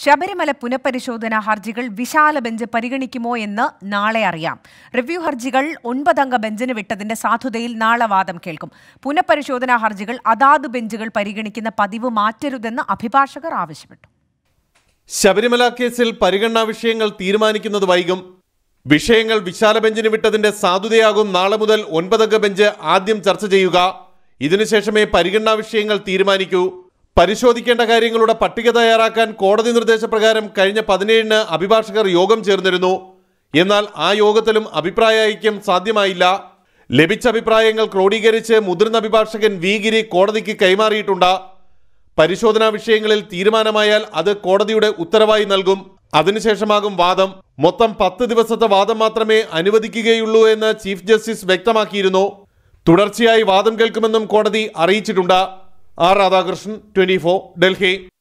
ശബരിമല പുനഃപരിശോധനാ ഹർജികൾ വിശാല ബെഞ്ച് പരിഗണിക്കുമോ എന്ന് നാളെ അറിയാം റിവ്യൂ ഹർജികൾ ഒൻപതംഗ ബെഞ്ചിന് വിട്ടതിന്റെ സാധുതയിൽ നാളെ വാദം കേൾക്കും പുനഃപരിശോധനാ ഹർജികൾ അതാത് ബെഞ്ചുകൾ പരിഗണിക്കുന്ന പതിവ് മാറ്റരുതെന്ന് അഭിഭാഷകർ ആവശ്യപ്പെട്ടു ശബരിമല കേസിൽ പരിഗണനാ വിഷയങ്ങൾ തീരുമാനിക്കുന്നത് വൈകും വിഷയങ്ങൾ വിശാല ബെഞ്ചിന് വിട്ടതിന്റെ സാധുതയാകും നാളെ മുതൽ ഒൻപതംഗ ബെഞ്ച് ആദ്യം ചർച്ച ചെയ്യുക ഇതിനുശേഷമേ പരിഗണനാ വിഷയങ്ങൾ തീരുമാനിക്കൂ പരിശോധിക്കേണ്ട കാര്യങ്ങളുടെ പട്ടിക തയ്യാറാക്കാൻ കോടതി നിർദ്ദേശപ്രകാരം കഴിഞ്ഞ പതിനേഴിന് അഭിഭാഷകർ യോഗം ചേർന്നിരുന്നു എന്നാൽ ആ യോഗത്തിലും അഭിപ്രായ ഐക്യം സാധ്യമായില്ല ലഭിച്ച അഭിപ്രായങ്ങൾ ക്രോഡീകരിച്ച് മുതിർന്ന അഭിഭാഷകൻ വി ഗിരി കോടതിക്ക് കൈമാറിയിട്ടുണ്ട് പരിശോധനാ വിഷയങ്ങളിൽ തീരുമാനമായാൽ അത് കോടതിയുടെ ഉത്തരവായി നൽകും അതിനുശേഷമാകും വാദം മൊത്തം പത്ത് ദിവസത്തെ വാദം മാത്രമേ അനുവദിക്കുകയുള്ളൂ എന്ന് ചീഫ് ജസ്റ്റിസ് വ്യക്തമാക്കിയിരുന്നു തുടർച്ചയായി വാദം കേൾക്കുമെന്നും കോടതി അറിയിച്ചിട്ടുണ്ട് ആർ രാധാകൃഷ്ണൻ ട്വന്റി ഡൽഹി